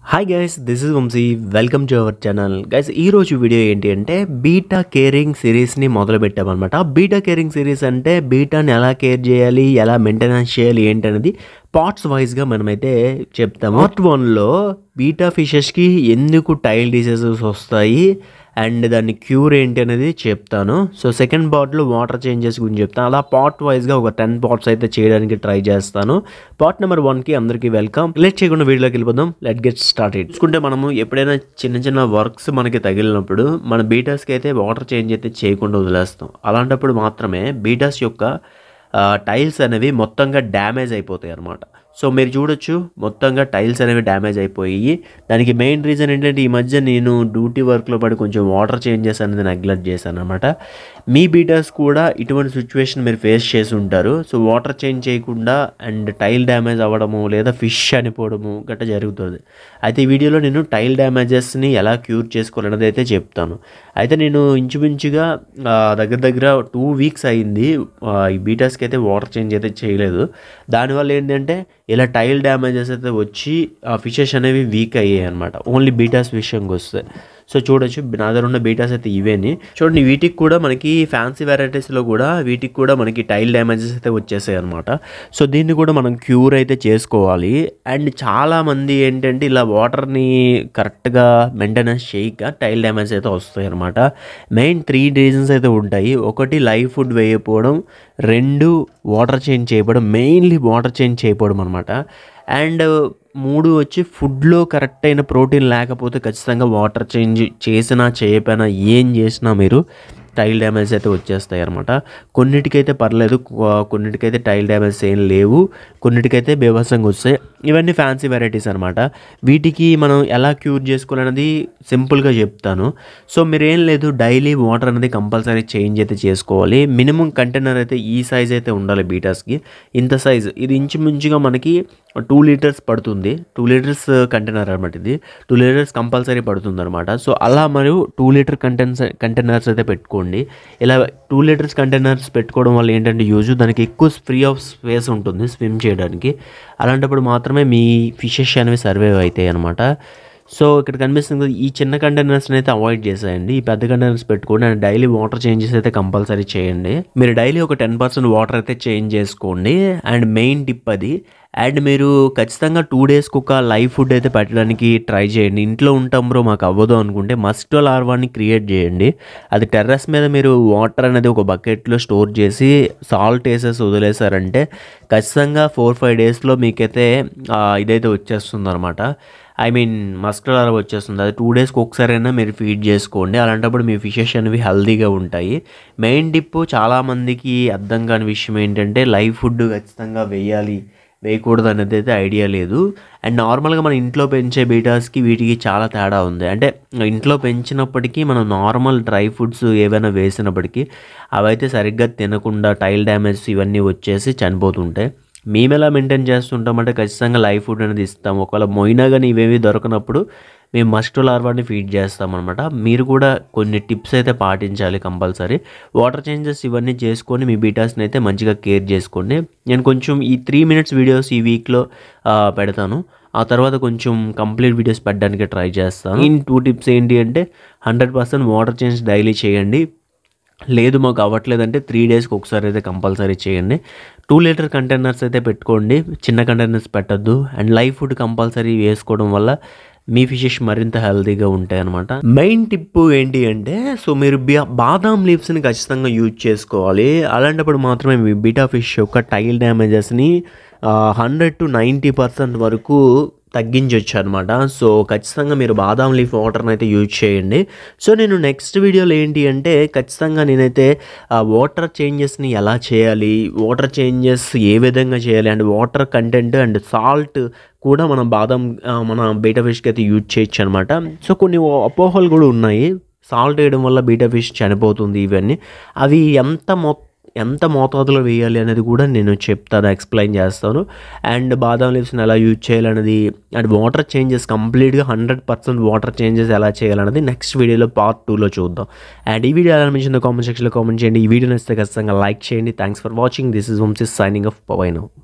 hi guys this is Vamshi welcome to our channel guys ఈరోజు video ఏంటి అంటే beta caring సిరీస్ని మొదలు పెట్టామన్నమాట బీటా కేరింగ్ సిరీస్ అంటే బీటాని ఎలా కేర్ చేయాలి ఎలా మెయింటెనెన్స్ చేయాలి ఏంటి అనేది పార్ట్స్ వైజ్గా మనమైతే చెప్తాము పార్ట్ వన్లో బీటా ఫిషెస్కి ఎందుకు టైల్ డిసీజెస్ వస్తాయి అండ్ దాన్ని క్యూర్ ఏంటి అనేది చెప్తాను సో సెకండ్ పార్ట్లో వాటర్ చేంజెస్ గురించి చెప్తాను అలా పార్ట్ వైజ్గా ఒక టెన్ పార్ట్స్ అయితే చేయడానికి ట్రై చేస్తాను పార్ట్ నెంబర్ వన్కి అందరికీ వెల్కమ్ లెట్ చేయకుండా వీడియోలోకి వెళ్ళిపోదాం లెట్ గెట్ స్టార్ట్ చూసుకుంటే మనము ఎప్పుడైనా చిన్న చిన్న వర్క్స్ మనకి తగిలినప్పుడు మన బీటాస్కి అయితే వాటర్ చేంజ్ అయితే చేయకుండా వదిలేస్తాం అలాంటప్పుడు మాత్రమే బీటాస్ యొక్క టైల్స్ అనేవి మొత్తంగా డ్యామేజ్ అయిపోతాయి అన్నమాట సో మీరు చూడొచ్చు మొత్తంగా టైల్స్ అనేవి డ్యామేజ్ అయిపోయి దానికి మెయిన్ రీజన్ ఏంటంటే ఈ మధ్య నేను డ్యూటీ వర్క్లో పడి కొంచెం వాటర్ చేంజెస్ అనేది నెగ్లెక్ట్ చేశాను అనమాట మీ బీటర్స్ కూడా ఇటువంటి సిచ్యువేషన్ మీరు ఫేస్ చేసి ఉంటారు సో వాటర్ చేంజ్ చేయకుండా అండ్ టైల్ డ్యామేజ్ అవ్వడము లేదా ఫిష్ చనిపోవడము గట్రా జరుగుతుంది అయితే ఈ వీడియోలో నేను టైల్ డ్యామేజెస్ని ఎలా క్యూర్ చేసుకోవాలనేది అయితే చెప్తాను అయితే నేను ఇంచుమించుగా ఆ, దగ్గర దగ్గర టూ వీక్స్ అయింది ఆ, ఈ బీటర్స్కి అయితే వాటర్ చేంజ్ అయితే చేయలేదు దానివల్ల ఏంటంటే ఇలా టైల్ డ్యామేజెస్ అయితే వచ్చి ఆ ఫిషెస్ అనేవి వీక్ అయ్యాయి అనమాట ఓన్లీ బీటాస్ విషయంకి వస్తే సో చూడొచ్చు నా దగ్గర ఉన్న బీటాస్ అయితే ఇవేని చూడండి వీటికి కూడా మనకి ఫ్యాన్సీ వెరైటీస్లో కూడా వీటికి కూడా మనకి టైల్ డ్యామేజెస్ అయితే వచ్చేసాయి అనమాట సో దీన్ని కూడా మనం క్యూర్ అయితే చేసుకోవాలి అండ్ చాలామంది ఏంటంటే ఇలా వాటర్ని కరెక్ట్గా మెయింటెనెన్స్ చేయక టైల్ డ్యామేజ్ అయితే వస్తాయి అనమాట మెయిన్ త్రీ రీజన్స్ అయితే ఉంటాయి ఒకటి లైవ్ ఫుడ్ వేయకపోవడం రెండు వాటర్ చేంజ్ చేయకపోవడం మెయిన్లీ వాటర్ చేంజ్ చేయకపోవడం అనమాట అండ్ మూడు వచ్చి ఫుడ్లో కరెక్ట్ అయిన ప్రోటీన్ లేకపోతే ఖచ్చితంగా వాటర్ చేంజ్ చేసినా చేయకపోయినా ఏం చేసినా మీరు టైల్ డ్యామేజ్ అయితే వచ్చేస్తాయి అనమాట కొన్నిటికైతే పర్లేదు కొ- కొన్నిటికైతే టైల్ డ్యామేజ్ ఏం లేవు కొన్నిటికైతే బేభత్సంగా వస్తాయి ఇవన్నీ ఫ్యాన్సీ వెరైటీస్ అనమాట వీటికి మనం ఎలా క్యూర్ చేసుకోవాలనేది సింపుల్గా చెప్తాను సో మీరేం లేదు డైలీ వాటర్ అనేది కంపల్సరీ చేంజ్ అయితే చేసుకోవాలి మినిమం కంటైనర్ అయితే ఈ సైజ్ అయితే ఉండాలి బీటాస్కి ఇంత సైజ్ ఇది ఇంచుమించుగా మనకి టూ లీటర్స్ పడుతుంది టూ లీటర్స్ కంటైనర్ అనమాట ఇది టూ లీటర్స్ కంపల్సరీ పడుతుంది అనమాట సో అలా మరియు టూ లీటర్ కంటైనర్స్ కంటైనర్స్ అయితే పెట్టుకోండి ఇలా టూ లీటర్స్ కంటైనర్స్ పెట్టుకోవడం వల్ల ఏంటంటే యూజ్ దానికి ఎక్కువ ఫ్రీ ఆఫ్ స్పేస్ ఉంటుంది స్విమ్ చేయడానికి అలాంటప్పుడు మాత్రమే మీ ఫిషెస్ అనేవి సర్వైవ్ అవుతాయి అనమాట సో ఇక్కడ కనిపిస్తుంది కదా, ఈ చిన్న కంటైనర్స్ని అయితే అవాయిడ్ చేసేయండి ఈ పెద్ద కంటైనర్స్ పెట్టుకోండి అండ్ డైలీ వాటర్ చేంజెస్ అయితే కంపల్సరీ చేయండి మీరు డైలీ ఒక టెన్ పర్సెంట్ వాటర్ అయితే చేంజ్ చేసుకోండి అండ్ మెయిన్ టిప్ అది అండ్ మీరు ఖచ్చితంగా టూ డేస్కి ఒక లైవ్ ఫుడ్ అయితే పెట్టడానికి ట్రై చేయండి ఇంట్లో ఉంటాం బ్రో మాకు అవ్వదు అనుకుంటే మస్టో లార్వాని క్రియేట్ చేయండి అది టెర్రస్ మీద మీరు వాటర్ అనేది ఒక బకెట్లో స్టోర్ చేసి సాల్ట్ వేసేసి వదిలేసారంటే ఖచ్చితంగా ఫోర్ ఫైవ్ డేస్లో మీకైతే ఆ, ఇదైతే వచ్చేస్తుంది అనమాట ఐ మీన్ మస్కల్ లార్వా వచ్చేస్తుంది అది టూ డేస్కి ఒకసారైనా మీరు ఫీడ్ చేసుకోండి అలాంటప్పుడు మీ ఫిషెస్ అనేవి హెల్తీగా ఉంటాయి మెయిన్ టిప్ చాలామందికి అర్థం కాని విషయం ఏంటంటే లైవ్ ఫుడ్ ఖచ్చితంగా వేయాలి వేయకూడదు అనేది అయితే ఐడియా లేదు అండ్ నార్మల్గా మన ఇంట్లో పెంచే బీటాస్కి వీటికి చాలా తేడా ఉంది అంటే ఇంట్లో పెంచినప్పటికీ మనం నార్మల్ డ్రై ఫుడ్స్ ఏవైనా వేసినప్పటికీ అవైతే సరిగ్గా తినకుండా టైల్ డ్యామేజ్ ఇవన్నీ వచ్చేసి చనిపోతుంటాయి మేము ఎలా మెయింటైన్ చేస్తుంటామంటే ఖచ్చితంగా లైవ్ ఫుడ్ అనేది ఇస్తాం ఒకవేళ మొయినా కానీ ఇవేవి దొరకనప్పుడు మేము మస్ట్ లార్వాని ఫీడ్ చేస్తాం అనమాట మీరు కూడా కొన్ని టిప్స్ అయితే పాటించాలి కంపల్సరీ వాటర్ చేంజెస్ ఇవన్నీ చేసుకొని మీ బీటాస్ని అయితే మంచిగా కేర్ చేసుకోండి నేను కొంచెం ఈ త్రీ మినిట్స్ వీడియోస్ ఈ వీక్లో పెడతాను ఆ తర్వాత కొంచెం కంప్లీట్ వీడియోస్ పెట్టడానికి ట్రై చేస్తాను ఈ టూ టిప్స్ ఏంటి అంటే hundred percent water change daily చేయండి లేదు మాకు అవ్వట్లేదంటే త్రీ డేస్కి ఒకసారి అయితే కంపల్సరీ చేయండి టూ లీటర్ కంటైనర్స్ అయితే పెట్టుకోండి చిన్న కంటైనర్స్ పెట్టద్దు అండ్ లైవ్ ఫుడ్ కంపల్సరీ వేసుకోవడం వల్ల మీ ఫిషెస్ మరింత హెల్తీగా ఉంటాయి అనమాట మెయిన్ టిప్ ఏంటి అంటే సో మీరు బి- బాదాం లీవ్స్ని ఖచ్చితంగా యూజ్ చేసుకోవాలి అలాంటప్పుడు మాత్రమే మీ బీటా ఫిష్ యొక్క టైల్ డ్యామేజెస్ని హండ్రెడ్ టు నైంటీ పర్సెంట్ వరకు తగ్గించవచ్చు అనమాట సో ఖచ్చితంగా మీరు బాదాం లీఫ్ వాటర్ని అయితే యూజ్ చేయండి సో నేను నెక్స్ట్ వీడియోలో ఏంటి అంటే ఖచ్చితంగా నేనైతే ఆ వాటర్ చేంజెస్ని ఎలా చేయాలి వాటర్ చేంజెస్ ఏ విధంగా చేయాలి and water content and salt కూడా మనం బాదం ఆ, మన బీటా ఫిష్కి అయితే యూజ్ చేయొచ్చు అనమాట సో కొన్ని అపోహలు కూడా ఉన్నాయి సాల్ట్ వేయడం వల్ల బీటా ఫిష్ చనిపోతుంది ఇవన్నీ అవి ఎంత మొత్తం ఎంత మోతాదులో వేయాలి అనేది కూడా నేను చెప్తాను ఎక్స్ప్లెయిన్ చేస్తాను అండ్ బాదాం లీవ్స్ని ఎలా యూజ్ చేయాలనేది అండ్ వాటర్ చేంజెస్ కంప్లీట్గా హండ్రెడ్ పర్సెంట్ వాటర్ చేంజెస్ ఎలా చేయాలనేది నెక్స్ట్ వీడియోలో పార్ట్ టూలో చూద్దాం అండ్ ఈ వీడియో ఎలా అనిపించిందో కామెంట్ సెక్షన్లో కామెంట్ చేయండి ఈ వీడియో నచ్చితే ఖచ్చితంగా లైక్ చేయండి thanks for watching this is Vamshi signing off పవైనో